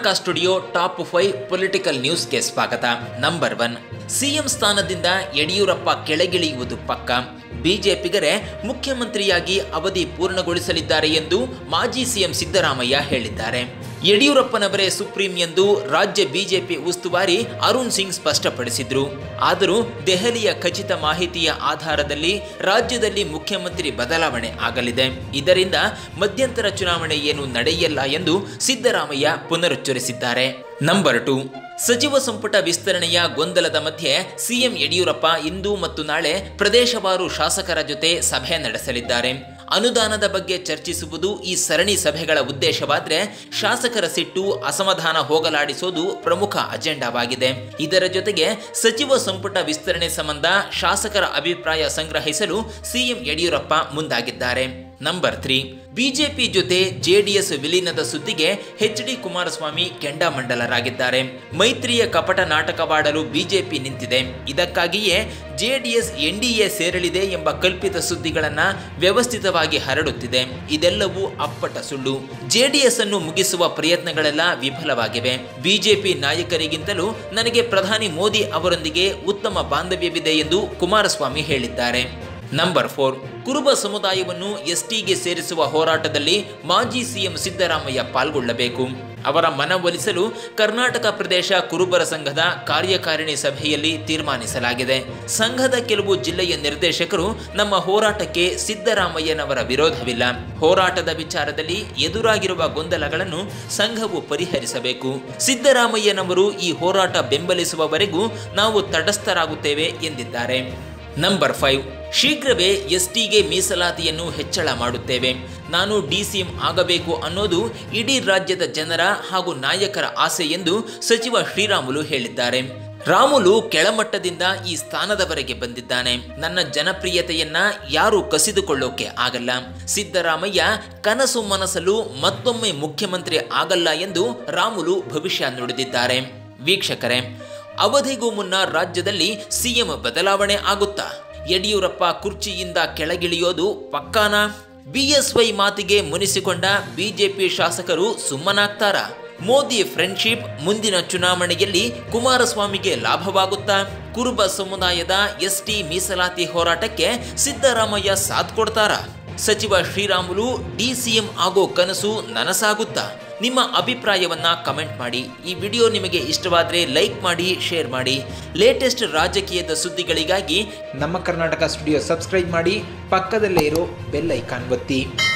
studio top five political ನ್ಯೂಸ್ಗೆ ಸ್ವಾಗತ number one CM ಸ್ಥಾನದಿಂದ ಯಡಿಯೂರಪ್ಪ ಕೆಳಗಿಳಿಯುವುದು ಪಕ್ಕ ಬಿಜೆಪಿಗರೇ ಮುಖ್ಯಮಂತ್ರಿಯಾಗಿ ಅವಧಿ ಪೂರ್ಣಗೊಳಿಸಲಿದ್ದಾರೆ ಎಂದು ಮಾಜಿ ಸಿಎಂ ಸಿದ್ದರಾಮಯ್ಯ ಹೇಳಿದ್ದಾರೆ ಯಡಿಯೂರಪ್ಪನವರೇ ಸುಪ್ರೀಂ ಎಂದು ರಾಜ್ಯ ಬಿಜೆಪಿ ಉಸ್ತುವಾರಿ ಅರುಣ್ ಸಿಂಗ್ ಸ್ಪಷ್ಟಪಡಿಸಿದ್ರು ಆದರೂ ದೆಹಲಿಯ ಖಚಿತ ಮಾಹಿತಿಯ ಆಧಾರದಲ್ಲಿ ರಾಜ್ಯದಲ್ಲಿ ಮುಖ್ಯಮಂತ್ರಿ ಬದಲಾವಣೆ ಆಗಲಿದೆ ಇದರಿಂದ ಮಧ್ಯಂತರ ಚುನಾವಣೆ ಏನು ನಡೆಯಲ್ಲ ಎಂದು ಸಿದ್ದರಾಮಯ್ಯ ಪುನರುಚ್ಚರಿಸಿದ್ದಾರೆ ನಂಬರ್ ಟು ಸಚಿವ ಸಂಪುಟ ವಿಸ್ತರಣೆಯ ಗೊಂದಲದ ಮಧ್ಯೆ ಸಿಎಂ ಯಡಿಯೂರಪ್ಪ ಇಂದು ಮತ್ತು ನಾಳೆ ಪ್ರದೇಶವಾರು ಶಾಸಕರ ಜೊತೆ ಸಭೆ ನಡೆಸಲಿದ್ದಾರೆ ಅನುದಾನದ ಬಗ್ಗೆ ಚರ್ಚಿಸುವುದು ಈ ಸರಣಿ ಸಭೆಗಳ ಉದ್ದೇಶವಾದ್ರೆ ಶಾಸಕರ ಸಿಟ್ಟು ಅಸಮಾಧಾನ ಹೋಗಲಾಡಿಸೋದು ಪ್ರಮುಖ ಅಜೆಂಡಾವಾಗಿದೆ ಇದರ ಜೊತೆಗೆ ಸಚಿವ ಸಂಪುಟ ವಿಸ್ತರಣೆ ಸಂಬಂಧ ಶಾಸಕರ ಅಭಿಪ್ರಾಯ ಸಂಗ್ರಹಿಸಲು ಸಿಎಂ ಯಡಿಯೂರಪ್ಪ ಮುಂದಾಗಿದ್ದಾರೆ ನಂಬರ್ ತ್ರೀ ಬಿಜೆಪಿ ಜೊತೆ ಜೆಡಿಎಸ್ ವಿಲೀನದ ಸುದ್ದಿಗೆ ಎಚ್ ಡಿ ಕುಮಾರಸ್ವಾಮಿ ಕೆಂಡಾಮಂಡಲರಾಗಿದ್ದಾರೆ ಮೈತ್ರಿಯ ಕಪಟ ನಾಟಕವಾಡಲು ಬಿಜೆಪಿ ನಿಂತಿದೆ ಇದಕ್ಕಾಗಿಯೇ ಜೆಡಿಎಸ್ ಎನ್ಡಿಎ ಸೇರಲಿದೆ ಎಂಬ ಕಲ್ಪಿತ ಸುದ್ದಿಗಳನ್ನ ವ್ಯವಸ್ಥಿತವಾಗಿ ಹರಡುತ್ತಿದೆ ಇದೆಲ್ಲವೂ ಅಪ್ಪಟ ಸುಳ್ಳು ಜೆಡಿಎಸ್ ಅನ್ನು ಮುಗಿಸುವ ಪ್ರಯತ್ನಗಳೆಲ್ಲ ವಿಫಲವಾಗಿವೆ ಬಿಜೆಪಿ ನಾಯಕರಿಗಿಂತಲೂ ನನಗೆ ಪ್ರಧಾನಿ ಮೋದಿ ಅವರೊಂದಿಗೆ ಉತ್ತಮ ಬಾಂಧವ್ಯವಿದೆ ಎಂದು ಕುಮಾರಸ್ವಾಮಿ ಹೇಳಿದ್ದಾರೆ ನಂಬರ್ ಫೋರ್ ಕುರುಬ ಸಮುದಾಯವನ್ನು ಎಸ್ಟಿಗೆ ಸೇರಿಸುವ ಹೋರಾಟದಲ್ಲಿ ಮಾಜಿ ಸಿಎಂ ಸಿದ್ದರಾಮಯ್ಯ ಪಾಲ್ಗೊಳ್ಳಬೇಕು ಅವರ ಮನವೊಲಿಸಲು ಕರ್ನಾಟಕ ಪ್ರದೇಶ ಕುರುಬರ ಸಂಘದ ಕಾರ್ಯಕಾರಿಣಿ ಸಭೆಯಲ್ಲಿ ತೀರ್ಮಾನಿಸಲಾಗಿದೆ ಸಂಘದ ಕೆಲವು ಜಿಲ್ಲೆಯ ನಿರ್ದೇಶಕರು ನಮ್ಮ ಹೋರಾಟಕ್ಕೆ ಸಿದ್ದರಾಮಯ್ಯನವರ ವಿರೋಧವಿಲ್ಲ ಹೋರಾಟದ ವಿಚಾರದಲ್ಲಿ ಎದುರಾಗಿರುವ ಗೊಂದಲಗಳನ್ನು ಸಂಘವು ಪರಿಹರಿಸಬೇಕು ಸಿದ್ದರಾಮಯ್ಯನವರು ಈ ಹೋರಾಟ ಬೆಂಬಲಿಸುವವರೆಗೂ ನಾವು ತಟಸ್ಥರಾಗುತ್ತೇವೆ ಎಂದಿದ್ದಾರೆ ನಂಬರ್ ಫೈವ್ ಶೀಘ್ರವೇ ಎಸ್ಟಿಗೆ ಮೀಸಲಾತಿಯನ್ನು ಹೆಚ್ಚಳ ಮಾಡುತ್ತೇವೆ ನಾನು ಡಿಸಿಎಂ ಆಗಬೇಕು ಅನ್ನೋದು ಇಡೀ ರಾಜ್ಯದ ಜನರ ಹಾಗೂ ನಾಯಕರ ಆಸೆ ಎಂದು ಸಚಿವ ಶ್ರೀರಾಮುಲು ಹೇಳಿದ್ದಾರೆ ರಾಮುಲು ಕೆಳಮಟ್ಟದಿಂದ ಈ ಸ್ಥಾನದವರೆಗೆ ಬಂದಿದ್ದಾನೆ ನನ್ನ ಜನಪ್ರಿಯತೆಯನ್ನ ಯಾರು ಕಸಿದುಕೊಳ್ಳೋಕೆ ಆಗಲ್ಲ ಸಿದ್ದರಾಮಯ್ಯ ಕನಸು ಮನಸಲು ಮತ್ತೊಮ್ಮೆ ಮುಖ್ಯಮಂತ್ರಿ ಆಗಲ್ಲ ಎಂದು ರಾಮುಲು ಭವಿಷ್ಯ ನುಡಿದಿದ್ದಾರೆ ವೀಕ್ಷಕರೇ ಅವಧಿಗೂ ಮುನ್ನ ರಾಜ್ಯದಲ್ಲಿ ಸಿಎಂ ಬದಲಾವಣೆ ಆಗುತ್ತಾ ಯಡಿಯೂರಪ್ಪ ಕುರ್ಚಿಯಿಂದ ಕೆಳಗಿಳಿಯೋದು ಪಕ್ಕಾನಾ ಬಿಎಸ್ವೈ ಮಾತಿಗೆ ಮುನಿಸಿಕೊಂಡ ಬಿಜೆಪಿ ಶಾಸಕರು ಸುಮ್ಮನಾಗ್ತಾರ ಮೋದಿ ಫ್ರೆಂಡ್ಶಿಪ್ ಮುಂದಿನ ಚುನಾವಣೆಯಲ್ಲಿ ಕುಮಾರಸ್ವಾಮಿಗೆ ಲಾಭವಾಗುತ್ತಾ ಕುರುಬ ಸಮುದಾಯದ ಎಸ್ಟಿ ಮೀಸಲಾತಿ ಹೋರಾಟಕ್ಕೆ ಸಿದ್ದರಾಮಯ್ಯ ಸಾಥ್ ಕೊಡ್ತಾರ ಸಚಿವ ಶ್ರೀರಾಮುಲು ಡಿಸಿಎಂ ಆಗೋ ಕನಸು ನನಸಾಗುತ್ತಾ ನಿಮ್ಮ ಅಭಿಪ್ರಾಯವನ್ನ ಕಮೆಂಟ್ ಮಾಡಿ ಈ ವಿಡಿಯೋ ನಿಮಗೆ ಇಷ್ಟವಾದರೆ ಲೈಕ್ ಮಾಡಿ ಶೇರ್ ಮಾಡಿ ಲೇಟೆಸ್ಟ್ ರಾಜಕೀಯದ ಸುದ್ದಿಗಳಿಗಾಗಿ ನಮ್ಮ ಕರ್ನಾಟಕ ಸ್ಟುಡಿಯೋ ಸಬ್ಸ್ಕ್ರೈಬ್ ಮಾಡಿ ಪಕ್ಕದಲ್ಲೇ ಇರೋ ಬೆಲ್ ಐಕಾನ್ ಒತ್ತಿ